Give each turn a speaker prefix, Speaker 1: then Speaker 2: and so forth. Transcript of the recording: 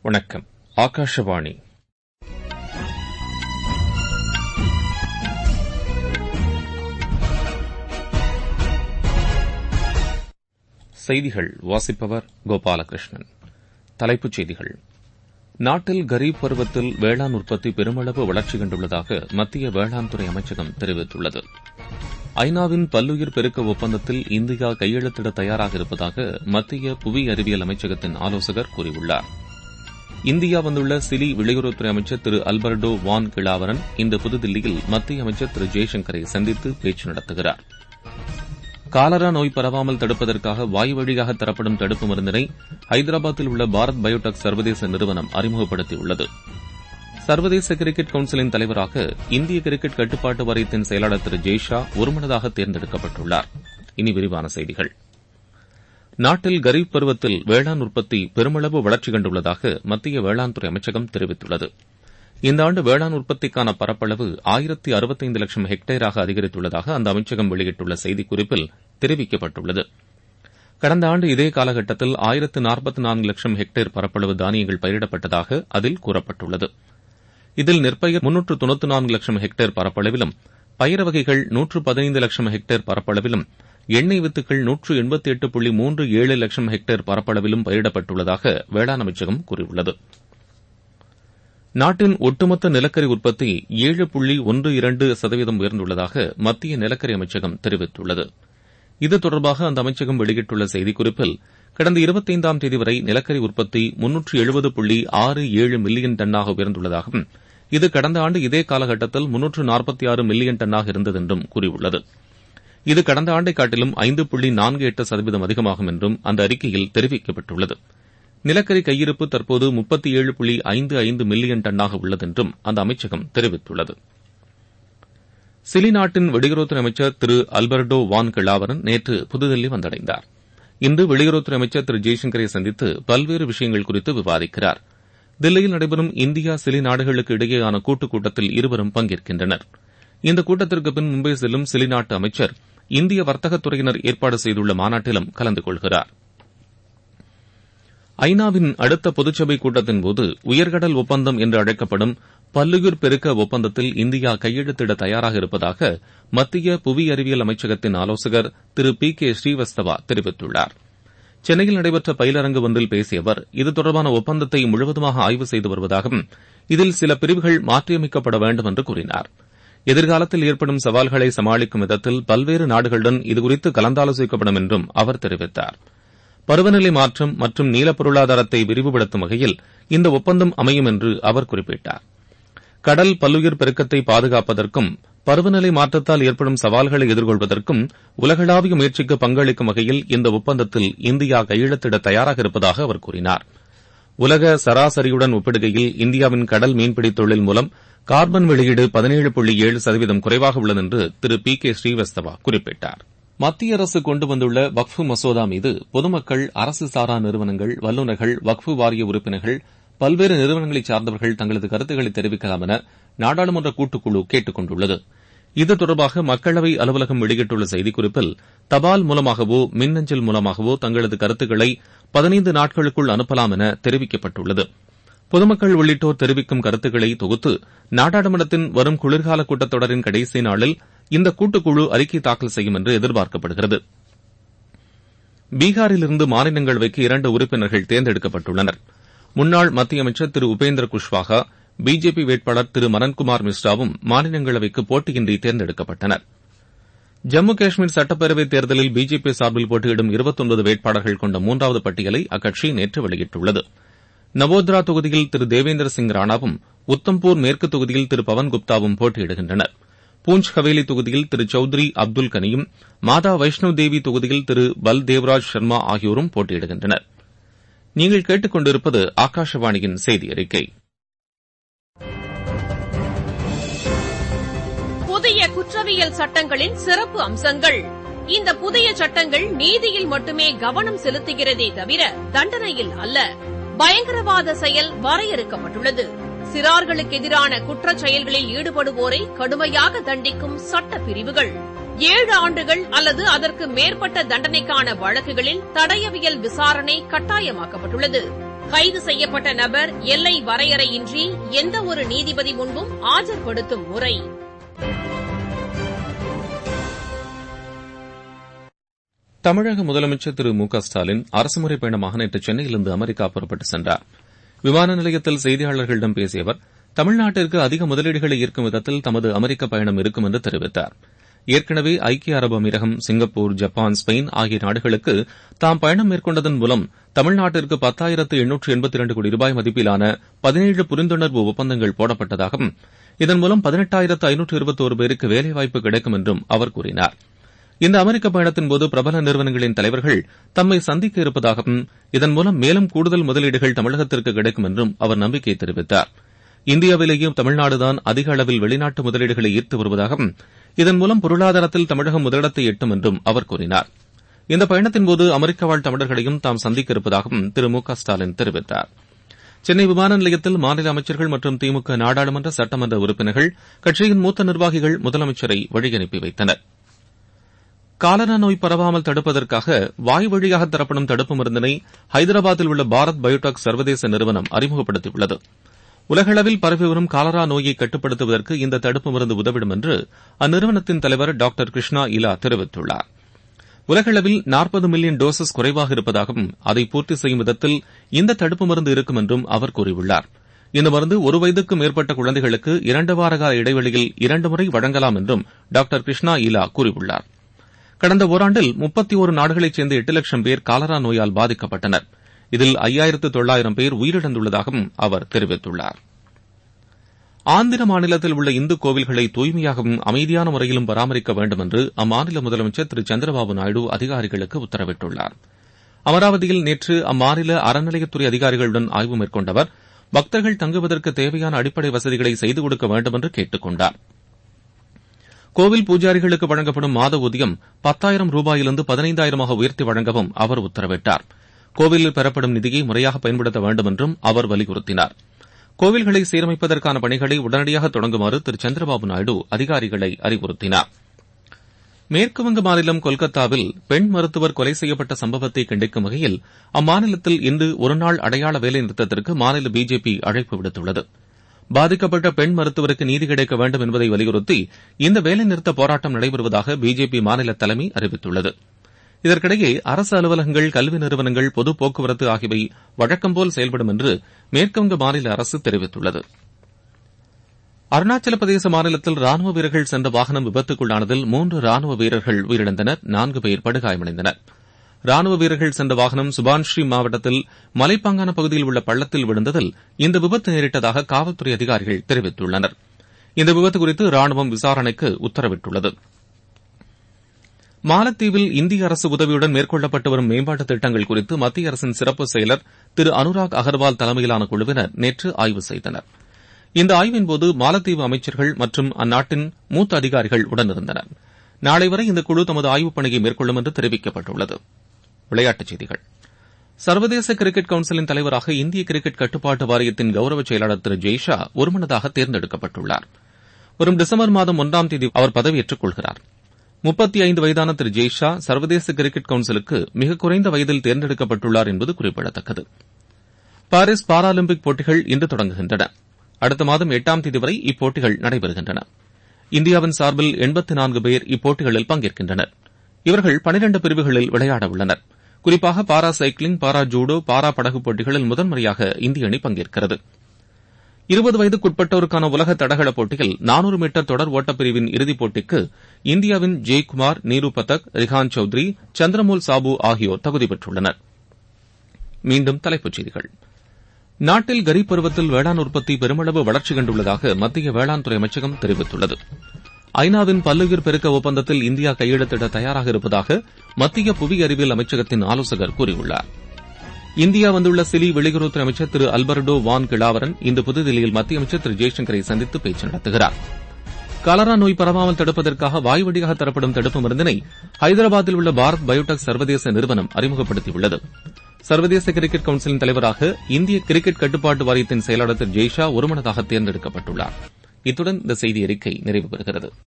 Speaker 1: வணக்கம் ஆகாஷவாணி செய்திகள் வாசிப்பவர் கோபாலகிருஷ்ணன் தலைப்புச் செய்திகள் நாட்டில் கரீப் பருவத்தில் வேளாண் உற்பத்தி பெருமளவு வளர்ச்சி கண்டுள்ளதாக மத்திய வேளாண் துறை அமைச்சகம் தெரிவித்துள்ளது ஐநாவின் பல்லுயிர் பெருக்க ஒப்பந்தத்தில் இந்தியா கையெழுத்திட தயாராக இருப்பதாக மத்திய புவி அறிவியல் அமைச்சகத்தின் ஆலோசகர் கூறியுள்ளார் இந்தியா வந்துள்ள சிலி வெளியுறவுத்துறை அமைச்சர் திரு அல்பர்டோ வான் கிளாவரன் இன்று புதுதில்லியில் மத்திய அமைச்சர் திரு ஜெய்சங்கரை சந்தித்து பேச்சு நடத்துகிறார் காலரா நோய் பரவாமல் தடுப்பதற்காக வாய் வழியாக தரப்படும் தடுப்பு மருந்தினை ஹைதராபாத்தில் உள்ள பாரத் பயோடெக் சர்வதேச நிறுவனம் அறிமுகப்படுத்தியுள்ளது சர்வதேச கிரிக்கெட் கவுன்சிலின் தலைவராக இந்திய கிரிக்கெட் கட்டுப்பாட்டு வாரியத்தின் செயலாளர் திரு ஜெய்ஷா ஒருமனதாக தேர்ந்தெடுக்கப்பட்டுள்ளார் இனி விரிவான செய்திகள் நாட்டில் கரீப் பருவத்தில் வேளாண் உற்பத்தி பெருமளவு வளர்ச்சி கண்டுள்ளதாக மத்திய வேளாண் துறை அமைச்சகம் தெரிவித்துள்ளது இந்த ஆண்டு வேளாண் உற்பத்திக்கான பரப்பளவு ஆயிரத்தி அறுபத்தைந்து லட்சம் ஹெக்டேராக அதிகரித்துள்ளதாக அந்த அமைச்சகம் வெளியிட்டுள்ள செய்திக்குறிப்பில் தெரிவிக்கப்பட்டுள்ளது கடந்த ஆண்டு இதே காலகட்டத்தில் ஆயிரத்து நாற்பத்தி நான்கு லட்சம் ஹெக்டேர் பரப்பளவு தானியங்கள் பயிரிடப்பட்டதாக அதில் கூறப்பட்டுள்ளது இதில் நெற்பயிர் முன்னூற்று தொண்ணூற்று நான்கு லட்சம் ஹெக்டேர் பரப்பளவிலும் பயிர் வகைகள் நூற்று பதினைந்து லட்சம் ஹெக்டேர் பரப்பளவிலும் எண்ணெய் வித்துக்கள் நூற்று எண்பத்தி எட்டு புள்ளி மூன்று ஏழு லட்சம் ஹெக்டேர் பரப்பளவிலும் பயிரிடப்பட்டுள்ளதாக வேளாண் அமைச்சகம் கூறியுள்ளது நாட்டின் ஒட்டுமொத்த நிலக்கரி உற்பத்தி ஏழு புள்ளி ஒன்று இரண்டு சதவீதம் உயர்ந்துள்ளதாக மத்திய நிலக்கரி அமைச்சகம் தெரிவித்துள்ளது இது தொடர்பாக அந்த அமைச்சகம் வெளியிட்டுள்ள செய்திக்குறிப்பில் கடந்த இருபத்தைந்தாம் தேதி வரை நிலக்கரி உற்பத்தி முன்னூற்று எழுபது புள்ளி ஆறு ஏழு மில்லியன் டன்னாக உயர்ந்துள்ளதாகவும் இது கடந்த ஆண்டு இதே காலகட்டத்தில் முன்னூற்று நாற்பத்தி ஆறு மில்லியன் டன்னாக இருந்தது என்றும் கூறியுள்ளது இது கடந்த ஆண்டை காட்டிலும் ஐந்து புள்ளி நான்கு எட்டு சதவீதம் அதிகமாகும் என்றும் அந்த அறிக்கையில் தெரிவிக்கப்பட்டுள்ளது நிலக்கரி கையிருப்பு தற்போது முப்பத்தி ஏழு புள்ளி ஐந்து ஐந்து மில்லியன் டன்னாக உள்ளது என்றும் அந்த அமைச்சகம் தெரிவித்துள்ளது சிலி நாட்டின் வெளியுறவுத்துறை அமைச்சர் திரு அல்பர்டோ வான் கிளாவரன் நேற்று புதுதில்லி வந்தடைந்தார் இன்று வெளியுறவுத்துறை அமைச்சர் திரு ஜெய்சங்கரை சந்தித்து பல்வேறு விஷயங்கள் குறித்து விவாதிக்கிறார் தில்லியில் நடைபெறும் இந்தியா சிலி நாடுகளுக்கு இடையேயான கூட்டுக் கூட்டத்தில் இருவரும் பங்கேற்கின்றனர் இந்த கூட்டத்திற்கு பின் மும்பை செல்லும் சிலி நாட்டு அமைச்சர் இந்திய வர்த்தகத்துறையினர் ஏற்பாடு செய்துள்ள மாநாட்டிலும் கலந்து கொள்கிறார் ஐநாவின் அடுத்த பொதுச்சபை கூட்டத்தின்போது உயர்கடல் ஒப்பந்தம் என்று அழைக்கப்படும் பல்லுயிர் பெருக்க ஒப்பந்தத்தில் இந்தியா கையெழுத்திட தயாராக இருப்பதாக மத்திய புவி அறிவியல் அமைச்சகத்தின் ஆலோசகர் திரு பி கே ஸ்ரீவஸ்தவா தெரிவித்துள்ளார் சென்னையில் நடைபெற்ற பயிலரங்கு ஒன்றில் பேசிய அவர் இது தொடர்பான ஒப்பந்தத்தை முழுவதுமாக ஆய்வு செய்து வருவதாகவும் இதில் சில பிரிவுகள் மாற்றியமைக்கப்பட வேண்டும் என்று கூறினார் எதிர்காலத்தில் ஏற்படும் சவால்களை சமாளிக்கும் விதத்தில் பல்வேறு நாடுகளுடன் இதுகுறித்து கலந்தாலோசிக்கப்படும் என்றும் அவர் தெரிவித்தார் பருவநிலை மாற்றம் மற்றும் நீல பொருளாதாரத்தை விரிவுபடுத்தும் வகையில் இந்த ஒப்பந்தம் அமையும் என்று அவர் குறிப்பிட்டார் கடல் பல்லுயிர் பெருக்கத்தை பாதுகாப்பதற்கும் பருவநிலை மாற்றத்தால் ஏற்படும் சவால்களை எதிர்கொள்வதற்கும் உலகளாவிய முயற்சிக்கு பங்களிக்கும் வகையில் இந்த ஒப்பந்தத்தில் இந்தியா கையெழுத்திட தயாராக இருப்பதாக அவர் கூறினார் உலக சராசரியுடன் ஒப்பிடுகையில் இந்தியாவின் கடல் மீன்பிடி தொழில் மூலம் கார்பன் வெளியீடு பதினேழு புள்ளி ஏழு சதவீதம் குறைவாக உள்ளது என்று திரு பி கே ஸ்ரீவஸ்தவா குறிப்பிட்டார் மத்திய அரசு கொண்டு வந்துள்ள வக்ஃபு மசோதா மீது பொதுமக்கள் அரசு சாரா நிறுவனங்கள் வல்லுநர்கள் வக்ஃபு வாரிய உறுப்பினர்கள் பல்வேறு நிறுவனங்களைச் சார்ந்தவர்கள் தங்களது கருத்துக்களை தெரிவிக்கலாம் என நாடாளுமன்ற கூட்டுக்குழு கேட்டுக் கொண்டுள்ளது இது தொடர்பாக மக்களவை அலுவலகம் வெளியிட்டுள்ள செய்திக்குறிப்பில் தபால் மூலமாகவோ மின்னஞ்சல் மூலமாகவோ தங்களது கருத்துக்களை பதினைந்து நாட்களுக்குள் அனுப்பலாம் என தெரிவிக்கப்பட்டுள்ளது பொதுமக்கள் உள்ளிட்டோர் தெரிவிக்கும் கருத்துக்களை தொகுத்து நாடாளுமன்றத்தின் வரும் குளிர்கால கூட்டத்தொடரின் கடைசி நாளில் இந்த கூட்டுக்குழு அறிக்கை தாக்கல் செய்யும் என்று எதிர்பார்க்கப்படுகிறது பீகாரிலிருந்து மாநிலங்களவைக்கு இரண்டு உறுப்பினர்கள் தேர்ந்தெடுக்கப்பட்டுள்ளனர் முன்னாள் மத்திய அமைச்சர் திரு உபேந்திர குஷ்வாகா பிஜேபி வேட்பாளர் திரு மனன்குமார் மிஸ்ராவும் மாநிலங்களவைக்கு போட்டியின்றி தேர்ந்தெடுக்கப்பட்டனர் ஜம்மு காஷ்மீர் சட்டப்பேரவைத் தேர்தலில் பிஜேபி சார்பில் போட்டியிடும் இருபத்தொன்பது வேட்பாளர்கள் கொண்ட மூன்றாவது பட்டியலை அக்கட்சி நேற்று வெளியிட்டுள்ளது நவோத்ரா தொகுதியில் திரு தேவேந்திர சிங் ராணாவும் உத்தம்பூர் மேற்கு தொகுதியில் திரு பவன் குப்தாவும் போட்டியிடுகின்றனர் பூஞ்ச் ஹவேலி தொகுதியில் திரு சௌத்ரி அப்துல் கனியும் மாதா வைஷ்ணவ் தேவி தொகுதியில் திரு பல் தேவ்ராஜ் சர்மா ஆகியோரும் போட்டியிடுகின்றனர் நீங்கள் கேட்டுக் கொண்டிருப்பது ஆகாஷவாணியின் செய்தி அறிக்கை
Speaker 2: புதிய குற்றவியல் சட்டங்களின் சிறப்பு அம்சங்கள் இந்த புதிய சட்டங்கள் நீதியில் மட்டுமே கவனம் செலுத்துகிறதே தவிர தண்டனையில் அல்ல பயங்கரவாத செயல் வரையறுக்கப்பட்டுள்ளது சிறார்களுக்கு எதிரான குற்றச் செயல்களில் ஈடுபடுவோரை கடுமையாக தண்டிக்கும் சட்ட பிரிவுகள் ஏழு ஆண்டுகள் அல்லது அதற்கு மேற்பட்ட தண்டனைக்கான வழக்குகளில் தடயவியல் விசாரணை கட்டாயமாக்கப்பட்டுள்ளது கைது செய்யப்பட்ட நபர் எல்லை வரையறையின்றி எந்த ஒரு நீதிபதி முன்பும் ஆஜர்படுத்தும் முறை
Speaker 1: தமிழக முதலமைச்சர் திரு மு க ஸ்டாலின் அரசுமுறை பயணமாக நேற்று சென்னையிலிருந்து அமெரிக்கா புறப்பட்டு சென்றார் விமான நிலையத்தில் செய்தியாளர்களிடம் பேசிய அவர் தமிழ்நாட்டிற்கு அதிக முதலீடுகளை ஈர்க்கும் விதத்தில் தமது அமெரிக்க பயணம் இருக்கும் என்று தெரிவித்தார் ஏற்கனவே ஐக்கிய அரபு அமீரகம் சிங்கப்பூர் ஜப்பான் ஸ்பெயின் ஆகிய நாடுகளுக்கு தாம் பயணம் மேற்கொண்டதன் மூலம் தமிழ்நாட்டிற்கு பத்தாயிரத்து எண்ணூற்று எண்பத்தி இரண்டு கோடி ரூபாய் மதிப்பிலான பதினேழு புரிந்துணர்வு ஒப்பந்தங்கள் போடப்பட்டதாகவும் இதன் மூலம் பதினெட்டாயிரத்து ஐநூற்று இருபத்தோரு பேருக்கு வேலைவாய்ப்பு கிடைக்கும் என்றும் அவர் கூறினார் இந்த அமெரிக்க பயணத்தின்போது பிரபல நிறுவனங்களின் தலைவர்கள் தம்மை சந்திக்க இருப்பதாகவும் இதன் மூலம் மேலும் கூடுதல் முதலீடுகள் தமிழகத்திற்கு கிடைக்கும் என்றும் அவர் நம்பிக்கை தெரிவித்தார் இந்தியாவிலேயும் தமிழ்நாடுதான் அதிக அளவில் வெளிநாட்டு முதலீடுகளை ஈர்த்து வருவதாகவும் இதன் மூலம் பொருளாதாரத்தில் தமிழகம் முதலிடத்தை எட்டும் என்றும் அவர் கூறினார் இந்த பயணத்தின்போது அமெரிக்க வாழ் தமிழர்களையும் தாம் சந்திக்க இருப்பதாகவும் திரு மு க ஸ்டாலின் தெரிவித்தார் சென்னை விமான நிலையத்தில் மாநில அமைச்சர்கள் மற்றும் திமுக நாடாளுமன்ற சட்டமன்ற உறுப்பினர்கள் கட்சியின் மூத்த நிர்வாகிகள் முதலமைச்சரை வழியனுப்பி வைத்தனர் காலரா நோய் பரவாமல் தடுப்பதற்காக வாய் வழியாக தரப்படும் தடுப்பு மருந்தினை ஹைதராபாத்தில் உள்ள பாரத் பயோடெக் சர்வதேச நிறுவனம் அறிமுகப்படுத்தியுள்ளது உலகளவில் பரவி வரும் காலரா நோயை கட்டுப்படுத்துவதற்கு இந்த தடுப்பு மருந்து உதவிடும் என்று அந்நிறுவனத்தின் தலைவர் டாக்டர் கிருஷ்ணா இலா தெரிவித்துள்ளார் உலகளவில் நாற்பது மில்லியன் டோசஸ் குறைவாக இருப்பதாகவும் அதை பூர்த்தி செய்யும் விதத்தில் இந்த தடுப்பு மருந்து இருக்கும் என்றும் அவர் கூறியுள்ளார் இந்த மருந்து ஒரு வயதுக்கும் மேற்பட்ட குழந்தைகளுக்கு இரண்டு வார கால இடைவெளியில் இரண்டு முறை வழங்கலாம் என்றும் டாக்டர் கிருஷ்ணா இலா கூறியுள்ளார் கடந்த ஓராண்டில் முப்பத்தி ஒரு நாடுகளைச் சேர்ந்த எட்டு லட்சம் பேர் காலரா நோயால் பாதிக்கப்பட்டனர் இதில் ஐயாயிரத்து தொள்ளாயிரம் பேர் உயிரிழந்துள்ளதாகவும் அவர் தெரிவித்துள்ளார் ஆந்திர மாநிலத்தில் உள்ள இந்து கோவில்களை தூய்மையாகவும் அமைதியான முறையிலும் பராமரிக்க வேண்டும் என்று அம்மாநில முதலமைச்சர் திரு சந்திரபாபு நாயுடு அதிகாரிகளுக்கு உத்தரவிட்டுள்ளார் அமராவதியில் நேற்று அம்மாநில அறநிலையத்துறை அதிகாரிகளுடன் ஆய்வு மேற்கொண்ட அவர் பக்தர்கள் தங்குவதற்கு தேவையான அடிப்படை வசதிகளை செய்து கொடுக்க வேண்டும் என்று கேட்டுக் கொண்டார் கோவில் பூஜாரிகளுக்கு வழங்கப்படும் மாத ஊதியம் பத்தாயிரம் ரூபாயிலிருந்து பதினைந்தாயிரமாக உயர்த்தி வழங்கவும் அவர் உத்தரவிட்டார் கோவிலில் பெறப்படும் நிதியை முறையாக பயன்படுத்த வேண்டும் என்றும் அவர் வலியுறுத்தினார் கோவில்களை சீரமைப்பதற்கான பணிகளை உடனடியாக தொடங்குமாறு திரு சந்திரபாபு நாயுடு அதிகாரிகளை அறிவுறுத்தினார் மேற்குவங்க மாநிலம் கொல்கத்தாவில் பெண் மருத்துவர் கொலை செய்யப்பட்ட சம்பவத்தை கண்டிக்கும் வகையில் அம்மாநிலத்தில் இன்று ஒருநாள் அடையாள வேலைநிறுத்தத்திற்கு மாநில பிஜேபி அழைப்பு விடுத்துள்ளது பாதிக்கப்பட்ட பெண் மருத்துவருக்கு நீதி கிடைக்க வேண்டும் என்பதை வலியுறுத்தி இந்த வேலைநிறுத்த போராட்டம் நடைபெறுவதாக பிஜேபி மாநில தலைமை அறிவித்துள்ளது இதற்கிடையே அரசு அலுவலகங்கள் கல்வி நிறுவனங்கள் பொது போக்குவரத்து ஆகியவை வழக்கம்போல் செயல்படும் என்று மேற்குவங்க மாநில அரசு தெரிவித்துள்ளது அருணாச்சல பிரதேச மாநிலத்தில் ராணுவ வீரர்கள் சென்ற வாகனம் விபத்துக்குள்ளானதில் மூன்று ராணுவ வீரர்கள் உயிரிழந்தனர் நான்கு பேர் படுகாயமடைந்தனர் ராணுவ வீரர்கள் சென்ற வாகனம் சுபான்ஸ்ரீ மாவட்டத்தில் மலைப்பாங்கான பகுதியில் உள்ள பள்ளத்தில் விழுந்ததில் இந்த விபத்து நேரிட்டதாக காவல்துறை அதிகாரிகள் தெரிவித்துள்ளனர் இந்த விபத்து குறித்து ராணுவம் விசாரணைக்கு உத்தரவிட்டுள்ளது மாலத்தீவில் இந்திய அரசு உதவியுடன் மேற்கொள்ளப்பட்டு வரும் மேம்பாட்டுத் திட்டங்கள் குறித்து மத்திய அரசின் சிறப்பு செயலர் திரு அனுராக் அகர்வால் தலைமையிலான குழுவினர் நேற்று ஆய்வு செய்தனர் இந்த ஆய்வின்போது மாலத்தீவு அமைச்சர்கள் மற்றும் அந்நாட்டின் மூத்த அதிகாரிகள் உடனிருந்தனர் நாளை வரை இந்த குழு தமது ஆய்வுப் பணியை மேற்கொள்ளும் என்று தெரிவிக்கப்பட்டுள்ளது விளையாட்டுச் செய்திகள் சர்வதேச கிரிக்கெட் கவுன்சிலின் தலைவராக இந்திய கிரிக்கெட் கட்டுப்பாட்டு வாரியத்தின் கௌரவ செயலாளர் திரு ஜெய்ஷா ஒருமனதாக தேர்ந்தெடுக்கப்பட்டுள்ளார் வரும் டிசம்பர் மாதம் ஒன்றாம் தேதி அவர் பதவியேற்றுக் கொள்கிறார் முப்பத்தி ஐந்து வயதான திரு ஜெய்ஷா சர்வதேச கிரிக்கெட் கவுன்சிலுக்கு மிக குறைந்த வயதில் தேர்ந்தெடுக்கப்பட்டுள்ளார் என்பது குறிப்பிடத்தக்கது பாரிஸ் பாராலிம்பிக் போட்டிகள் இன்று தொடங்குகின்றன அடுத்த மாதம் எட்டாம் தேதி வரை இப்போட்டிகள் நடைபெறுகின்றன இந்தியாவின் சார்பில் எண்பத்தி நான்கு பேர் இப்போட்டிகளில் பங்கேற்கின்றனர் இவர்கள் பனிரண்டு பிரிவுகளில் விளையாட உள்ளனர் குறிப்பாக பாரா சைக்கிளிங் பாரா ஜூடோ பாரா படகு போட்டிகளில் முதன்முறையாக இந்திய அணி பங்கேற்கிறது இருபது வயதுக்குட்பட்டோருக்கான உலக தடகள போட்டியில் நானூறு மீட்டர் தொடர் ஓட்டப்பிரிவின் இறுதிப் போட்டிக்கு இந்தியாவின் ஜெய்குமார் நீரு பதக் ரிஹான் சௌத்ரி சந்திரமோல் சாபு ஆகியோர் தகுதி பெற்றுள்ளனர் மீண்டும் தலைப்புச் செய்திகள் நாட்டில் கரீப் பருவத்தில் வேளாண் உற்பத்தி பெருமளவு வளர்ச்சி கண்டுள்ளதாக மத்திய வேளாண் துறை அமைச்சகம் தெரிவித்துள்ளது ஐநாவின் பல்லுயிர் பெருக்க ஒப்பந்தத்தில் இந்தியா கையெழுத்திட தயாராக இருப்பதாக மத்திய புவி அறிவியல் அமைச்சகத்தின் ஆலோசகர் கூறியுள்ளார் இந்தியா வந்துள்ள சிலி வெளியுறவுத்துறை அமைச்சர் திரு அல்பர்டோ வான் கிளாவரன் இன்று புதுதில்லியில் மத்திய அமைச்சர் திரு ஜெய்சங்கரை சந்தித்து பேச்சு நடத்துகிறார் கலரா நோய் பரவாமல் தடுப்பதற்காக வாய்வழியாக தரப்படும் தடுப்பு மருந்தினை ஹைதராபாத்தில் உள்ள பாரத் பயோடெக் சர்வதேச நிறுவனம் அறிமுகப்படுத்தியுள்ளது சர்வதேச கிரிக்கெட் கவுன்சிலின் தலைவராக இந்திய கிரிக்கெட் கட்டுப்பாட்டு வாரியத்தின் செயலாளர் திரு ஜெய்ஷா ஒருமனதாக தேர்ந்தெடுக்கப்பட்டுள்ளார் இத்துடன் இந்த செய்தி அறிக்கை நிறைவு பெறுகிறது